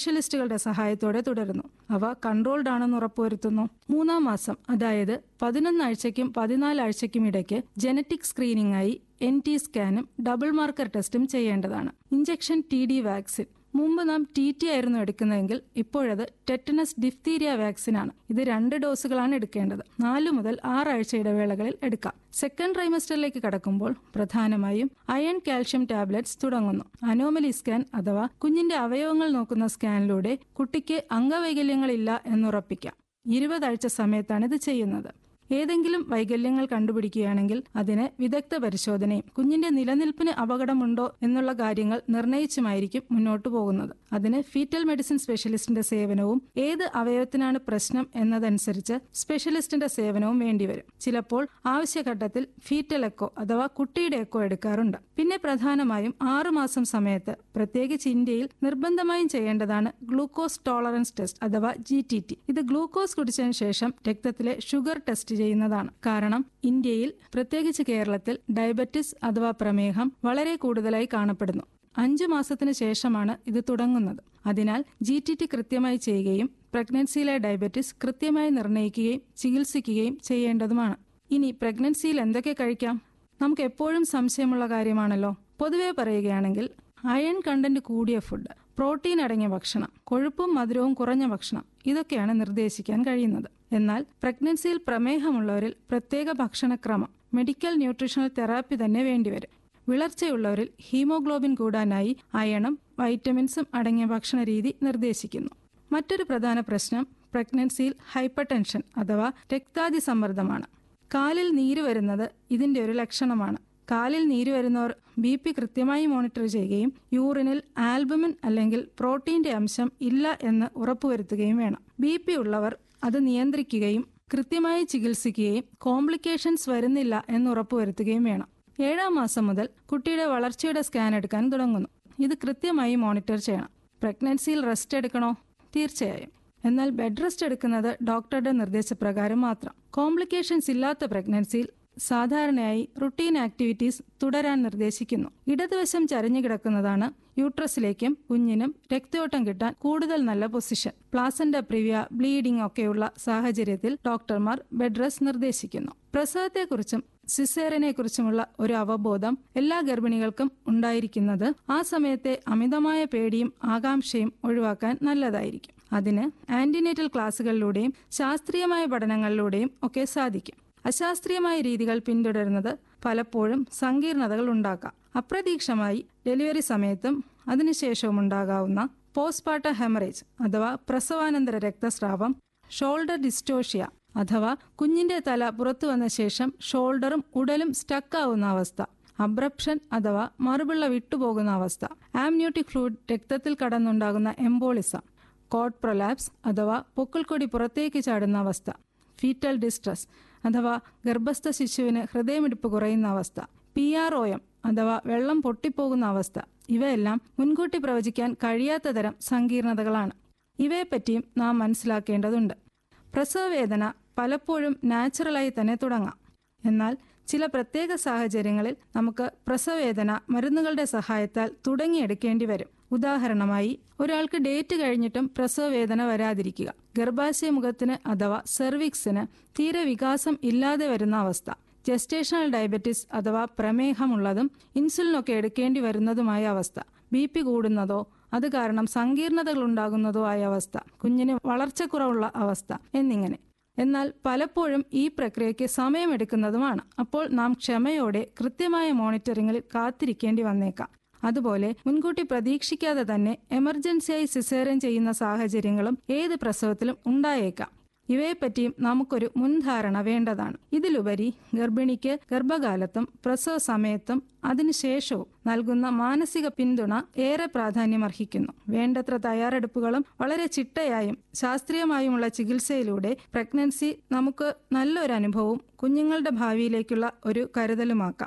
സ്പെഷ്യലിസ്റ്റുകളുടെ സഹായത്തോടെ തുടരുന്നു അവ കൺട്രോൾഡ് ആണെന്ന് ഉറപ്പുവരുത്തുന്നു മൂന്നാം മാസം അതായത് പതിനൊന്നാഴ്ചയ്ക്കും പതിനാലാഴ്ചയ്ക്കും ഇടയ്ക്ക് ജനറ്റിക് സ്ക്രീനിംഗായി എൻ ടി സ്കാനും ഡബിൾ മാർക്കർ ടെസ്റ്റും ചെയ്യേണ്ടതാണ് ഇഞ്ചക്ഷൻ ടി ഡി വാക്സിൻ മുമ്പ് നാം ടി ടി ആയിരുന്നു എടുക്കുന്നതെങ്കിൽ ഇപ്പോഴത് ടെറ്റനസ് ഡിഫ്തീരിയ വാക്സിനാണ് ഇത് രണ്ട് ഡോസുകളാണ് എടുക്കേണ്ടത് നാലു മുതൽ ആറാഴ്ച ഇടവേളകളിൽ എടുക്കാം സെക്കൻഡ് ട്രൈമസ്റ്ററിലേക്ക് കടക്കുമ്പോൾ പ്രധാനമായും അയൺ കാൽഷ്യം ടാബ്ലറ്റ്സ് തുടങ്ങുന്നു അനോമലി സ്കാൻ അഥവാ കുഞ്ഞിന്റെ അവയവങ്ങൾ നോക്കുന്ന സ്കാനിലൂടെ കുട്ടിക്ക് അംഗവൈകല്യങ്ങളില്ല എന്നുറപ്പിക്കാം ഇരുപതാഴ്ച സമയത്താണ് ഇത് ചെയ്യുന്നത് ഏതെങ്കിലും വൈകല്യങ്ങൾ കണ്ടുപിടിക്കുകയാണെങ്കിൽ അതിന് വിദഗ്ധ പരിശോധനയും കുഞ്ഞിന്റെ നിലനിൽപ്പിന് അപകടമുണ്ടോ എന്നുള്ള കാര്യങ്ങൾ നിർണയിച്ചുമായിരിക്കും മുന്നോട്ടു പോകുന്നത് അതിന് ഫീറ്റൽ മെഡിസിൻ സ്പെഷ്യലിസ്റ്റിന്റെ സേവനവും ഏത് അവയവത്തിനാണ് പ്രശ്നം എന്നതനുസരിച്ച് സ്പെഷ്യലിസ്റ്റിന്റെ സേവനവും വേണ്ടിവരും ചിലപ്പോൾ ആവശ്യഘട്ടത്തിൽ ഫീറ്റൽ എക്കോ അഥവാ കുട്ടിയുടെ എക്കോ എടുക്കാറുണ്ട് പിന്നെ പ്രധാനമായും ആറുമാസം സമയത്ത് പ്രത്യേകിച്ച് ഇന്ത്യയിൽ നിർബന്ധമായും ചെയ്യേണ്ടതാണ് ഗ്ലൂക്കോസ് ടോളറൻസ് ടെസ്റ്റ് അഥവാ ജി ടി ടി ഇത് ഗ്ലൂക്കോസ് കുടിച്ചതിന് ശേഷം രക്തത്തിലെ ഷുഗർ ടെസ്റ്റ് ചെയ്യുന്നതാണ് കാരണം ഇന്ത്യയിൽ പ്രത്യേകിച്ച് കേരളത്തിൽ ഡയബറ്റിസ് അഥവാ പ്രമേഹം വളരെ കൂടുതലായി കാണപ്പെടുന്നു അഞ്ചു മാസത്തിന് ശേഷമാണ് ഇത് തുടങ്ങുന്നത് അതിനാൽ ജി ടി ടി കൃത്യമായി ചെയ്യുകയും പ്രഗ്നൻസിയിലെ ഡയബറ്റിസ് കൃത്യമായി നിർണ്ണയിക്കുകയും ചികിത്സിക്കുകയും ചെയ്യേണ്ടതുമാണ് ഇനി പ്രഗ്നൻസിയിൽ എന്തൊക്കെ കഴിക്കാം നമുക്ക് എപ്പോഴും സംശയമുള്ള കാര്യമാണല്ലോ പൊതുവെ പറയുകയാണെങ്കിൽ അയൺ കണ്ടന്റ് കൂടിയ ഫുഡ് പ്രോട്ടീൻ അടങ്ങിയ ഭക്ഷണം കൊഴുപ്പും മധുരവും കുറഞ്ഞ ഭക്ഷണം ഇതൊക്കെയാണ് നിർദ്ദേശിക്കാൻ കഴിയുന്നത് എന്നാൽ പ്രഗ്നൻസിയിൽ പ്രമേഹമുള്ളവരിൽ പ്രത്യേക ഭക്ഷണക്രമം മെഡിക്കൽ ന്യൂട്രീഷണൽ തെറാപ്പി തന്നെ വേണ്ടിവരും വിളർച്ചയുള്ളവരിൽ ഹീമോഗ്ലോബിൻ കൂടാനായി അയണും വൈറ്റമിൻസും അടങ്ങിയ ഭക്ഷണ രീതി നിർദ്ദേശിക്കുന്നു മറ്റൊരു പ്രധാന പ്രശ്നം പ്രഗ്നൻസിയിൽ ഹൈപ്പർ ടെൻഷൻ അഥവാ രക്താതി സമ്മർദ്ദമാണ് കാലിൽ നീര് വരുന്നത് ഇതിന്റെ ഒരു ലക്ഷണമാണ് കാലിൽ നീര് വരുന്നവർ ബി പി കൃത്യമായി മോണിറ്റർ ചെയ്യുകയും യൂറിനിൽ ആൽബുമിൻ അല്ലെങ്കിൽ പ്രോട്ടീന്റെ അംശം ഇല്ല എന്ന് ഉറപ്പുവരുത്തുകയും വേണം ബി പി ഉള്ളവർ അത് നിയന്ത്രിക്കുകയും കൃത്യമായി ചികിത്സിക്കുകയും കോംപ്ലിക്കേഷൻസ് വരുന്നില്ല എന്ന് ഉറപ്പുവരുത്തുകയും വേണം ഏഴാം മാസം മുതൽ കുട്ടിയുടെ വളർച്ചയുടെ സ്കാൻ എടുക്കാൻ തുടങ്ങുന്നു ഇത് കൃത്യമായി മോണിറ്റർ ചെയ്യണം പ്രഗ്നൻസിയിൽ റെസ്റ്റ് എടുക്കണോ തീർച്ചയായും എന്നാൽ ബെഡ് റെസ്റ്റ് എടുക്കുന്നത് ഡോക്ടറുടെ നിർദ്ദേശപ്രകാരം മാത്രം കോംപ്ലിക്കേഷൻസ് ഇല്ലാത്ത പ്രഗ്നൻസിയിൽ സാധാരണയായി റുട്ടീൻ ആക്ടിവിറ്റീസ് തുടരാൻ നിർദ്ദേശിക്കുന്നു ഇടതുവശം ചരിഞ്ഞു കിടക്കുന്നതാണ് യൂട്രസിലേക്കും കുഞ്ഞിനും രക്തയോട്ടം കിട്ടാൻ കൂടുതൽ നല്ല പൊസിഷൻ പ്ലാസന്റ പ്രിവ്യ ബ്ലീഡിംഗ് ഒക്കെയുള്ള സാഹചര്യത്തിൽ ഡോക്ടർമാർ ബെഡ് റെസ്റ്റ് നിർദ്ദേശിക്കുന്നു പ്രസവത്തെക്കുറിച്ചും സിസേറിനെ കുറിച്ചുമുള്ള ഒരു അവബോധം എല്ലാ ഗർഭിണികൾക്കും ഉണ്ടായിരിക്കുന്നത് ആ സമയത്തെ അമിതമായ പേടിയും ആകാംക്ഷയും ഒഴിവാക്കാൻ നല്ലതായിരിക്കും അതിന് ആന്റിനേറ്റൽ ക്ലാസുകളിലൂടെയും ശാസ്ത്രീയമായ പഠനങ്ങളിലൂടെയും ഒക്കെ സാധിക്കും അശാസ്ത്രീയമായ രീതികൾ പിന്തുടരുന്നത് പലപ്പോഴും സങ്കീർണതകൾ ഉണ്ടാക്കാം അപ്രതീക്ഷമായി ഡെലിവറി സമയത്തും അതിനുശേഷവും ഉണ്ടാകാവുന്ന പോസ്റ്റ്പാർട്ട ഹെമറേജ് അഥവാ പ്രസവാനന്തര രക്തസ്രാവം ഷോൾഡർ ഡിസ്റ്റോഷ്യ അഥവാ കുഞ്ഞിന്റെ തല പുറത്തു വന്ന ശേഷം ഷോൾഡറും ഉടലും സ്റ്റക്കാവുന്ന അവസ്ഥ അബ്രപ്ഷൻ അഥവാ മറുപിള്ള വിട്ടുപോകുന്ന അവസ്ഥ ആംന്യൂട്ടിക് ഫ്ലൂയിഡ് രക്തത്തിൽ കടന്നുണ്ടാകുന്ന എംബോളിസം കോട്ട് പ്രൊലാപ്സ് അഥവാ പൊക്കിൾക്കൊടി പുറത്തേക്ക് ചാടുന്ന അവസ്ഥ ഫീറ്റൽ ഡിസ്ട്രസ് അഥവാ ഗർഭസ്ഥ ശിശുവിന് ഹൃദയമിടിപ്പ് കുറയുന്ന അവസ്ഥ പി ആർ ഒ എം അഥവാ വെള്ളം പൊട്ടിപ്പോകുന്ന അവസ്ഥ ഇവയെല്ലാം മുൻകൂട്ടി പ്രവചിക്കാൻ കഴിയാത്ത തരം സങ്കീർണതകളാണ് ഇവയെപ്പറ്റിയും നാം മനസ്സിലാക്കേണ്ടതുണ്ട് പ്രസവവേദന പലപ്പോഴും നാച്ചുറലായി തന്നെ തുടങ്ങാം എന്നാൽ ചില പ്രത്യേക സാഹചര്യങ്ങളിൽ നമുക്ക് പ്രസവവേദന മരുന്നുകളുടെ സഹായത്താൽ തുടങ്ങിയെടുക്കേണ്ടി വരും ഉദാഹരണമായി ഒരാൾക്ക് ഡേറ്റ് കഴിഞ്ഞിട്ടും പ്രസവവേദന വരാതിരിക്കുക ഗർഭാശയ മുഖത്തിന് അഥവാ സെർവിക്സിന് തീരെ വികാസം ഇല്ലാതെ വരുന്ന അവസ്ഥ ജസ്റ്റേഷണൽ ഡയബറ്റിസ് അഥവാ പ്രമേഹമുള്ളതും ഇൻസുലിനൊക്കെ എടുക്കേണ്ടി വരുന്നതുമായ അവസ്ഥ ബി പി കൂടുന്നതോ അത് കാരണം സങ്കീർണതകൾ ഉണ്ടാകുന്നതോ ആയ അവസ്ഥ കുഞ്ഞിന് വളർച്ചക്കുറവുള്ള അവസ്ഥ എന്നിങ്ങനെ എന്നാൽ പലപ്പോഴും ഈ പ്രക്രിയയ്ക്ക് സമയമെടുക്കുന്നതുമാണ് അപ്പോൾ നാം ക്ഷമയോടെ കൃത്യമായ മോണിറ്ററിംഗിൽ കാത്തിരിക്കേണ്ടി വന്നേക്കാം അതുപോലെ മുൻകൂട്ടി പ്രതീക്ഷിക്കാതെ തന്നെ എമർജൻസിയായി സിസേറിയൻ ചെയ്യുന്ന സാഹചര്യങ്ങളും ഏത് പ്രസവത്തിലും ഉണ്ടായേക്കാം ഇവയെപ്പറ്റിയും നമുക്കൊരു മുൻധാരണ വേണ്ടതാണ് ഇതിലുപരി ഗർഭിണിക്ക് ഗർഭകാലത്തും പ്രസവ സമയത്തും അതിനുശേഷവും നൽകുന്ന മാനസിക പിന്തുണ ഏറെ പ്രാധാന്യമർഹിക്കുന്നു വേണ്ടത്ര തയ്യാറെടുപ്പുകളും വളരെ ചിട്ടയായും ശാസ്ത്രീയമായുമുള്ള ചികിത്സയിലൂടെ പ്രഗ്നൻസി നമുക്ക് നല്ലൊരു അനുഭവവും കുഞ്ഞുങ്ങളുടെ ഭാവിയിലേക്കുള്ള ഒരു കരുതലുമാക്കാം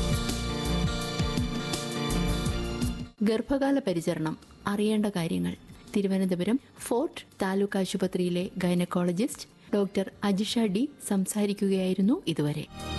ഗർഭകാല പരിചരണം അറിയേണ്ട കാര്യങ്ങൾ തിരുവനന്തപുരം ഫോർട്ട് താലൂക്ക് ആശുപത്രിയിലെ ഗൈനക്കോളജിസ്റ്റ് ഡോക്ടർ അജിഷ ഡി സംസാരിക്കുകയായിരുന്നു ഇതുവരെ